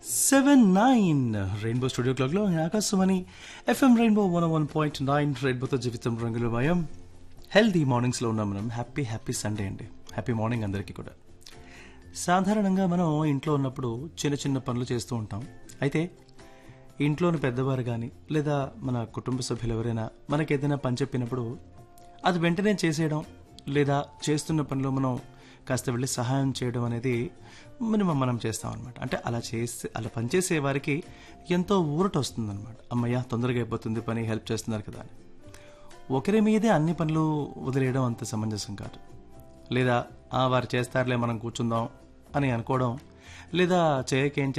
seven nine rainbow studio క్లాక్లో Akashvani FM rainbow one one point nine రెయిన్బోతో జీవితం రంగుల భయం హెల్తీ మార్నింగ్స్లో ఉన్నాం మనం హ్యాపీ హ్యాపీ సండే అండి హ్యాపీ మార్నింగ్ అందరికీ కూడా సాధారణంగా మనం ఇంట్లో ఉన్నప్పుడు చిన్న చిన్న పనులు చేస్తూ ఉంటాం అయితే ఇంట్లోని పెద్దవారు కానీ లేదా మన కుటుంబ సభ్యులు ఎవరైనా మనకి ఏదైనా పని చెప్పినప్పుడు అది వెంటనే చేసేయడం లేదా చేస్తున్న పనిలో మనం కాస్త వెళ్ళి సహాయం చేయడం అనేది మినిమం మనం చేస్తాం అనమాట అంటే అలా చేస్తే అలా పనిచేసే వారికి ఎంతో ఊరట వస్తుంది అనమాట అమ్మయ్య తొందరగా అయిపోతుంది పని హెల్ప్ చేస్తున్నారు కదా అని ఒకరి మీదే అన్ని పనులు వదిలేయడం అంత సమంజసం కాదు లేదా "ఆ, వారు చేస్తారులే మనం కూర్చుందాం అని అనుకోవడం లేదా చేయకేం